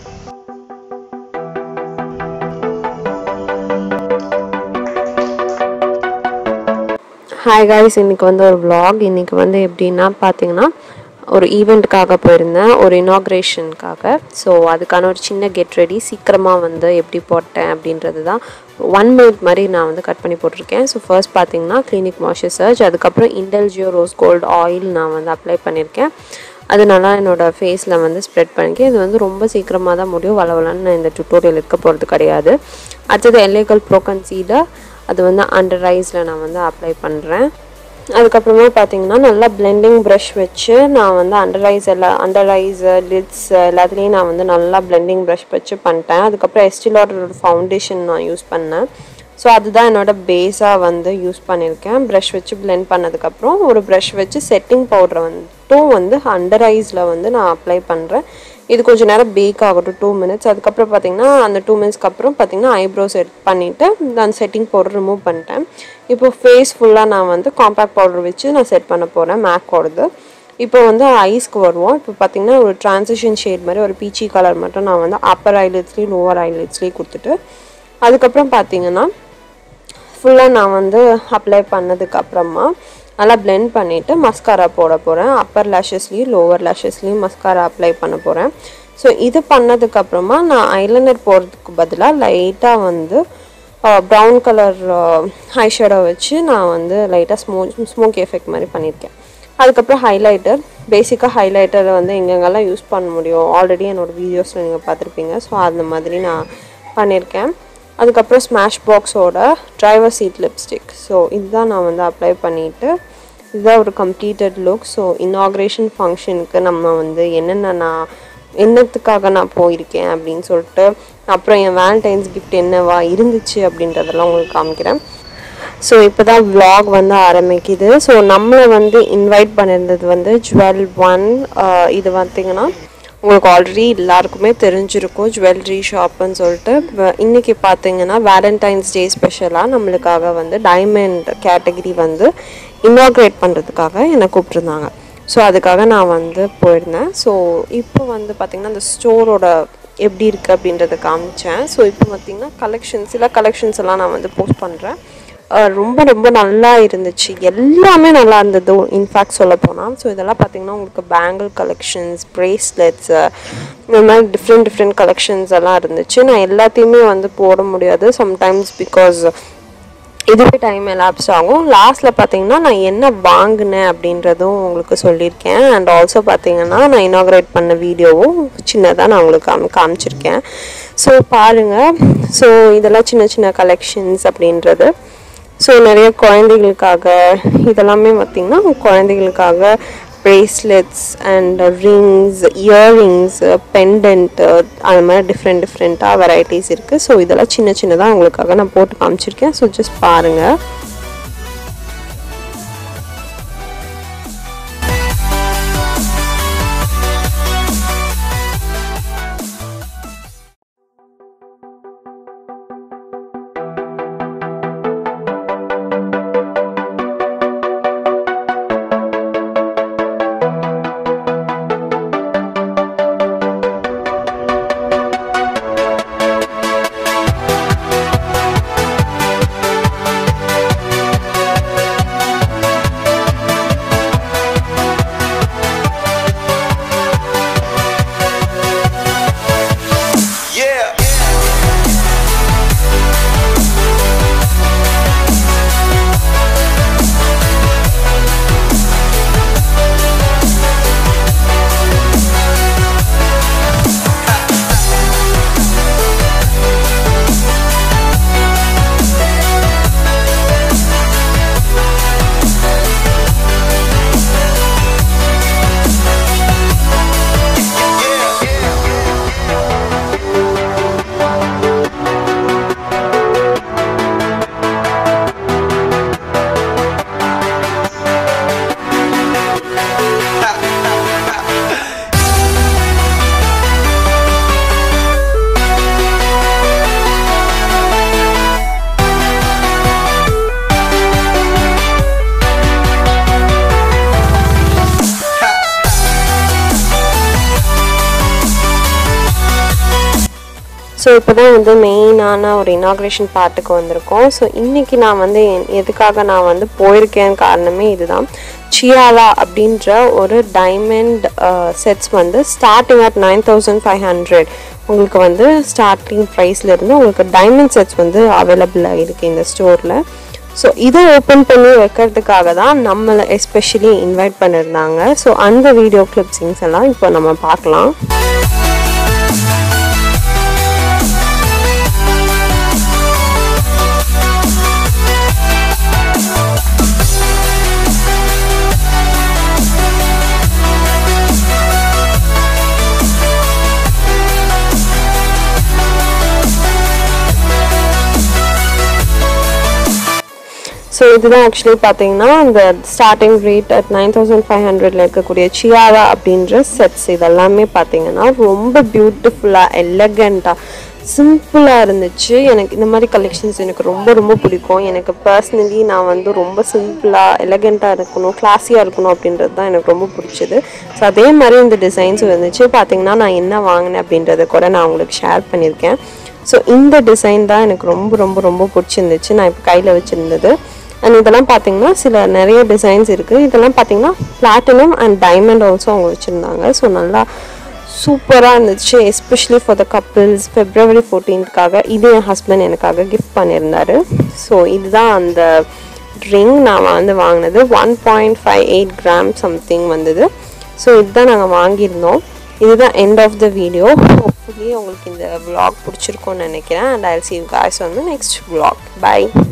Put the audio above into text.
hi guys இன்னைக்கு வந்து ஒரு vlog இன்னைக்கு வந்து எப்படின்னா பார்த்தீங்கன்னா ஒரு ஈவெண்ட்டுக்காக போயிருந்தேன் ஒரு இனாக்ரேஷனுக்காக ஸோ அதுக்கான ஒரு சின்ன கெட் ரெடி சீக்கிரமாக வந்து எப்படி போட்டேன் அப்படின்றது தான் ஒன் மினிட் மாதிரி நான் வந்து கட் பண்ணி போட்டிருக்கேன் ஸோ ஃபர்ஸ்ட் பார்த்தீங்கன்னா கிளினிக் மாய்ஸ்சரைசர் அதுக்கப்புறம் இண்டல்ஜியோ ரோஸ் கோல்டு ஆயில் நான் வந்து அப்ளை பண்ணியிருக்கேன் அது நல்லா என்னோடய ஃபேஸில் வந்து ஸ்ப்ரெட் பண்ணிக்கேன் இது வந்து ரொம்ப சீக்கிரமாக தான் முடியும் வளவலன்னு நான் இந்த டுட்டோரியல் இருக்க போகிறது கிடையாது அடுத்தது எல்லைகள் ப்ரோ கன்சீலர் அது வந்து அண்டர் ஐஸில் நான் வந்து அப்ளை பண்ணுறேன் அதுக்கப்புறமா பார்த்தீங்கன்னா நல்லா பிளெண்டிங் ப்ரஷ் வச்சு நான் வந்து அண்டர் ஐஸ் எல்லாம் அண்டர் ஐஸ் லிட்ஸ் எல்லாத்துலேயும் நான் வந்து நல்லா பிளெண்டிங் ப்ரஷ் வச்சு பண்ணிட்டேன் அதுக்கப்புறம் எஸ்டிலாரோட ஃபவுண்டேஷன் நான் யூஸ் பண்ணேன் ஸோ அதுதான் என்னோட பேஸாக வந்து யூஸ் பண்ணியிருக்கேன் ப்ரஷ் வச்சு பிளெண்ட் பண்ணதுக்கப்புறம் ஒரு ப்ரஷ் வச்சு செட்டிங் பவுடரை வந்துட்டும் வந்து அண்டர் ஐஸில் வந்து நான் அப்ளை பண்ணுறேன் இது கொஞ்சம் நேரம் பேக் ஆகட்டும் டூ மினிட்ஸ் அதுக்கப்புறம் பார்த்தீங்கன்னா அந்த டூ மினிட்ஸ்க்கு அப்புறம் பார்த்தீங்கன்னா ஐப்ரோ செட் பண்ணிவிட்டு அந்த செட்டிங் பவுடர் ரிமூவ் பண்ணிட்டேன் இப்போ ஃபேஸ் ஃபுல்லாக நான் வந்து காம்பேக்ட் பவுடர் வச்சு நான் செட் பண்ண போகிறேன் மேக்கோடது இப்போ வந்து ஐஸ்க்கு வருவோம் இப்போ பார்த்தீங்கன்னா ஒரு ட்ரான்சிஷன் ஷேட் மாதிரி ஒரு பீச்சி கலர் மட்டும் நான் வந்து அப்பர் ஐலிட்ஸ்லேயும் லோவர் ஐலிட்ஸ்லேயும் கொடுத்துட்டு அதுக்கப்புறம் பார்த்தீங்கன்னா ஃபுல்லாக நான் வந்து அப்ளை பண்ணதுக்கு அப்புறமா நல்லா பிளெண்ட் பண்ணிவிட்டு மஸ்காரா போட போகிறேன் அப்பர் லேஷஸ்லேயும் லோவர் லேஷஸ்லேயும் மஸ்காரா அப்ளை பண்ண போகிறேன் ஸோ இது பண்ணதுக்கப்புறமா நான் ஐலைனர் போடுறதுக்கு பதிலாக லைட்டாக வந்து ப்ரௌன் கலர் ஐ ஷேடோ வச்சு நான் வந்து லைட்டாக ஸ்மோ ஸ்மோக் எஃபெக்ட் மாதிரி பண்ணியிருக்கேன் அதுக்கப்புறம் ஹைலைட்டர் பேசிக்காக ஹைலைட்டரை வந்து எங்கெங்கெல்லாம் யூஸ் பண்ண முடியும் ஆல்ரெடி என்னோடய வீடியோஸில் நீங்கள் பார்த்துருப்பீங்க ஸோ அந்த மாதிரி நான் பண்ணியிருக்கேன் அதுக்கப்புறம் ஸ்மாஷ் பாக்ஸோட டிரைவர் சீட் லிப்ஸ்டிக் ஸோ இதுதான் நான் வந்து அப்ளை பண்ணிவிட்டு இதுதான் ஒரு கம்ப்ளீட்டட் லுக் ஸோ இனாக்ரேஷன் ஃபங்க்ஷனுக்கு நம்ம வந்து என்னென்ன நான் என்னத்துக்காக நான் போயிருக்கேன் அப்படின்னு சொல்லிட்டு அப்புறம் என் வேலண்டைன்ஸ் கிஃப்ட் என்னவா இருந்துச்சு அப்படின்றதெல்லாம் உங்களுக்கு காமிக்கிறேன் ஸோ இப்போ தான் vlog வந்து ஆரம்பிக்குது ஸோ நம்மளை வந்து இன்வைட் பண்ணியிருந்தது வந்து ஜுவல் ஒன் இது பார்த்தீங்கன்னா உங்களுக்கு ஆல்ரெடி எல்லாருக்குமே தெரிஞ்சிருக்கும் ஜுவல்லரி ஷாப்புன்னு சொல்லிட்டு வ- இன்னைக்கு பார்த்தீங்கன்னா வேலண்டைன்ஸ் டே ஸ்பெஷலாக நம்மளுக்காக வந்து டைமண்ட் கேட்டகரி வந்து இனாக்ரேட் பண்ணுறதுக்காக என்னை கூப்பிட்ருந்தாங்க ஸோ அதுக்காக நான் வந்து போயிருந்தேன் ஸோ இப்போ வந்து பார்த்திங்கன்னா அந்த ஸ்டோரோட எப்படி இருக்குது அப்படின்றத காமிச்சேன் ஸோ இப்போ பார்த்திங்கன்னா கலெக்ஷன் சில கலெக்ஷன்ஸ் எல்லாம் நான் வந்து போஸ்ட் பண்ணுறேன் ரொம்ப ரொம்ப நல்லா இருந்துச்சு எல்லாமே நல்லா இருந்தது இன்ஃபேக்ட் சொல்ல போனால் ஸோ இதெல்லாம் பார்த்தீங்கன்னா உங்களுக்கு பேங்கிள் கலெக்ஷன்ஸ் ப்ரேஸ்லெட்ஸ் இந்த மாதிரி டிஃப்ரெண்ட் டிஃப்ரெண்ட் கலெக்ஷன்ஸ் எல்லாம் இருந்துச்சு நான் எல்லாத்தையுமே வந்து போட முடியாது சம்டைம்ஸ் பிகாஸ் இதுவே டைம் எலாப்ஸ் ஆகும் லாஸ்ட்டில் பார்த்தீங்கன்னா நான் என்ன வாங்கினேன் அப்படின்றதும் உங்களுக்கு சொல்லியிருக்கேன் அண்ட் ஆல்சோ பார்த்தீங்கன்னா நான் இனாக்ரேட் பண்ண வீடியோவும் சின்னதாக நான் உங்களுக்கு காமி காமிச்சிருக்கேன் ஸோ பாருங்கள் ஸோ இதெல்லாம் சின்ன சின்ன கலெக்ஷன்ஸ் அப்படின்றது ஸோ நிறைய குழந்தைகளுக்காக இதெல்லாமே பார்த்திங்கன்னா குழந்தைகளுக்காக bracelets and rings earrings pendant அந்த மாதிரி டிஃப்ரெண்ட் டிஃப்ரெண்ட்டாக வெரைட்டிஸ் இருக்குது ஸோ இதெல்லாம் சின்ன சின்னதாக உங்களுக்காக நான் போட்டு காமிச்சிருக்கேன் ஸோ ஜஸ்ட் பாருங்கள் ஸோ இப்போ தான் வந்து மெயினான ஒரு இனாக்ரேஷன் பார்ட்டுக்கு வந்திருக்கோம் ஸோ இன்றைக்கி நான் வந்து என்- எதுக்காக நான் வந்து போயிருக்கேன் காரணமே இதுதான் சியாலா அப்படின்ற ஒரு டைமண்ட் செட்ஸ் வந்து starting at nine thousand five hundred உங்களுக்கு வந்து ஸ்டார்டிங் ப்ரைஸ்லேருந்து உங்களுக்கு டைமண்ட் செட்ஸ் வந்து அவைலபிளாக இருக்குது இந்த ஸ்டோரில் ஸோ இதை ஓப்பன் பண்ணி வைக்கிறதுக்காக தான் நம்மளை எஸ்பெஷலி இன்வைட் பண்ணியிருந்தாங்க ஸோ அந்த வீடியோ கிளிப்ஸிங்ஸ் எல்லாம் இப்போ நம்ம பார்க்கலாம் ஸோ இதுதான் ஆக்சுவலி பார்த்தீங்கன்னா இந்த starting rate at nine thousand five ஹண்ட்ரட்ல இருக்கக்கூடிய சியாரா அப்படின்ற செட்ஸ் இதெல்லாமே பார்த்தீங்கன்னா ரொம்ப பியூட்டிஃபுல்லாக எலகண்ட்டாக சிம்பிளாக இருந்துச்சு எனக்கு இந்த மாதிரி கலெக்ஷன்ஸ் எனக்கு ரொம்ப ரொம்ப பிடிக்கும் எனக்கு பர்சனலி நான் வந்து ரொம்ப சிம்பிளாக எலகண்ட்டாக இருக்கணும் கிளாஸியாக இருக்கணும் அப்படின்றது தான் எனக்கு ரொம்ப பிடிச்சது ஸோ அதே மாதிரி இந்த டிசைன்ஸ் இருந்துச்சு பார்த்தீங்கன்னா நான் என்ன வாங்கினேன் அப்படின்றத கூட நான் உங்களுக்கு ஷேர் பண்ணியிருக்கேன் ஸோ இந்த டிசைன் தான் எனக்கு ரொம்ப ரொம்ப ரொம்ப பிடிச்சிருந்துச்சு நான் இப்போ கையில் வச்சுருந்தது அண்ட் இதெல்லாம் பார்த்தீங்கன்னா சில நிறைய டிசைன்ஸ் இருக்குது இதெல்லாம் பார்த்தீங்கன்னா பிளாட்டினம் அண்ட் டைமண்ட் ஆல்சோ அவங்க வச்சுருந்தாங்க ஸோ நல்லா சூப்பராக இருந்துச்சு especially for the couples February ஃபோர்டீன்த்காக இது என் ஹஸ்பண்ட் எனக்காக கிஃப்ட் பண்ணியிருந்தாரு ஸோ இதுதான் அந்த ரிங் நான் வந்து வாங்கினது one point five eight gram something வந்தது ஸோ இதுதான் நாங்கள் வாங்கியிருந்தோம் இதுதான் end of the video hopefully உங்களுக்கு இந்த vlog பிடிச்சிருக்கும்னு நினைக்கிறேன் and I see you guys on the next vlog bye